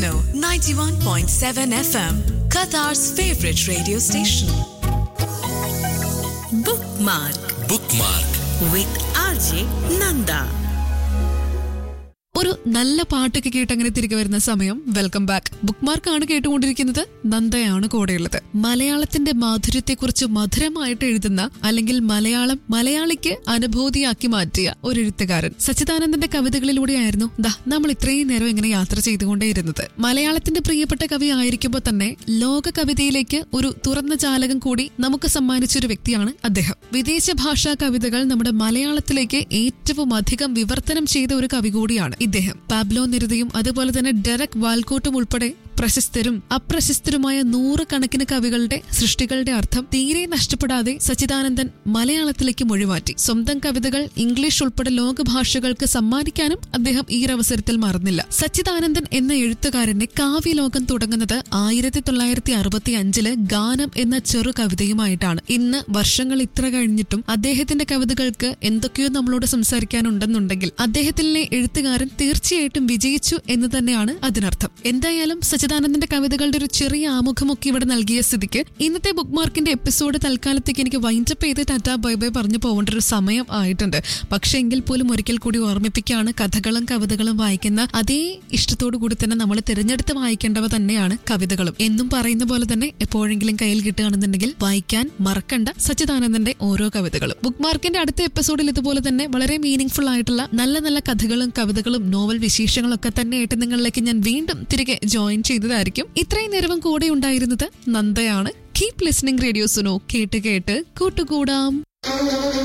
Suno 91.7 FM, Qatar's favorite radio station. Bookmark bookmark with RJ Nanda. ഒരു നല്ല പാട്ടൊക്കെ കേട്ട് അങ്ങനെ തിരികെ വരുന്ന സമയം വെൽക്കം ബാക്ക് ബുക്ക് മാർക്കാണ് കേട്ടുകൊണ്ടിരിക്കുന്നത് നന്ദയാണ് കൂടെയുള്ളത് മലയാളത്തിന്റെ മാധുര്യത്തെക്കുറിച്ച് മധുരമായിട്ട് എഴുതുന്ന അല്ലെങ്കിൽ മലയാളം മലയാളിക്ക് അനുഭൂതിയാക്കി മാറ്റിയ ഒരു എഴുത്തുകാരൻ സച്ചിദാനന്ദന്റെ കവിതകളിലൂടെയായിരുന്നു ദാ നമ്മൾ ഇത്രയും നേരം ഇങ്ങനെ യാത്ര ചെയ്തുകൊണ്ടേയിരുന്നത് മലയാളത്തിന്റെ പ്രിയപ്പെട്ട കവി ആയിരിക്കുമ്പോൾ തന്നെ ലോക കവിതയിലേക്ക് ഒരു തുറന്ന ജാലകം കൂടി നമുക്ക് സമ്മാനിച്ച ഒരു വ്യക്തിയാണ് അദ്ദേഹം വിദേശ ഭാഷാ കവിതകൾ നമ്മുടെ മലയാളത്തിലേക്ക് ഏറ്റവും അധികം വിവർത്തനം ചെയ്ത ഒരു കവി കൂടിയാണ് ഇദ്ദേഹം പാബ്ലോ നിരുതയും അതുപോലെ തന്നെ ഡെറക് വാൽക്കോട്ടും ഉൾപ്പെടെ പ്രശസ്തരും അപ്രശസ്തരുമായ നൂറുകണക്കിന് കവികളുടെ സൃഷ്ടികളുടെ അർത്ഥം തീരെ നഷ്ടപ്പെടാതെ സച്ചിദാനന്ദൻ മലയാളത്തിലേക്ക് മൊഴിമാറ്റി സ്വന്തം കവിതകൾ ഇംഗ്ലീഷ് ഉൾപ്പെടെ ലോകഭാഷകൾക്ക് സമ്മാനിക്കാനും അദ്ദേഹം ഈ ഒരു അവസരത്തിൽ മറന്നില്ല സച്ചിദാനന്ദൻ എന്ന എഴുത്തുകാരന്റെ കാവ്യലോകം തുടങ്ങുന്നത് ആയിരത്തി തൊള്ളായിരത്തി അറുപത്തി അഞ്ചില് ഗാനം എന്ന ചെറു കവിതയുമായിട്ടാണ് ഇന്ന് വർഷങ്ങൾ ഇത്ര കഴിഞ്ഞിട്ടും അദ്ദേഹത്തിന്റെ കവിതകൾക്ക് എന്തൊക്കെയോ നമ്മളോട് സംസാരിക്കാനുണ്ടെന്നുണ്ടെങ്കിൽ അദ്ദേഹത്തിലെ എഴുത്തുകാരൻ തീർച്ചയായിട്ടും വിജയിച്ചു എന്ന് തന്നെയാണ് അതിനർത്ഥം എന്തായാലും സച്ചിദാനന്ദന്റെ കവിതകളുടെ ഒരു ചെറിയ ആമുഖമൊക്കെ ഇവിടെ നൽകിയ സ്ഥിതിക്ക് ഇന്നത്തെ ബുക്ക് മാർക്കിന്റെ എപ്പിസോഡ് തൽക്കാലത്തേക്ക് എനിക്ക് വൈൻഡപ്പ് ചെയ്ത് ടാറ്റാ ബൈ ബൈ പറഞ്ഞു പോകേണ്ട ഒരു സമയം ആയിട്ടുണ്ട് പക്ഷെ എങ്കിൽ പോലും ഒരിക്കൽ കൂടി ഓർമ്മിപ്പിക്കുകയാണ് കഥകളും കവിതകളും വായിക്കുന്ന അതേ ഇഷ്ടത്തോടു കൂടി തന്നെ നമ്മൾ തിരഞ്ഞെടുത്ത് വായിക്കേണ്ടവ തന്നെയാണ് കവിതകളും എന്നും പറയുന്ന പോലെ തന്നെ എപ്പോഴെങ്കിലും കയ്യിൽ കിട്ടുകയാണെന്നുണ്ടെങ്കിൽ വായിക്കാൻ മറക്കണ്ട സച്ചിദാനന്ദന്റെ ഓരോ കവിതകളും ബുക്ക് മാർക്കിന്റെ അടുത്ത എപ്പിസോഡിൽ ഇതുപോലെ തന്നെ വളരെ മീനിങ് ഫുൾ ആയിട്ടുള്ള നല്ല നല്ല കഥകളും കവിതകളും നോവൽ വിശേഷങ്ങളും ഒക്കെ തന്നെയായിട്ട് നിങ്ങളിലേക്ക് ഞാൻ വീണ്ടും തിരികെ ജോയിൻ ചെയ്തതായിരിക്കും ഇത്രയും നേരവും കൂടെ ഉണ്ടായിരുന്നത് നന്ദയാണ് കീപ് ലിസ്ണിംഗ് റേഡിയോസിനോ കേട്ട് കേട്ട് കൂട്ടുകൂടാം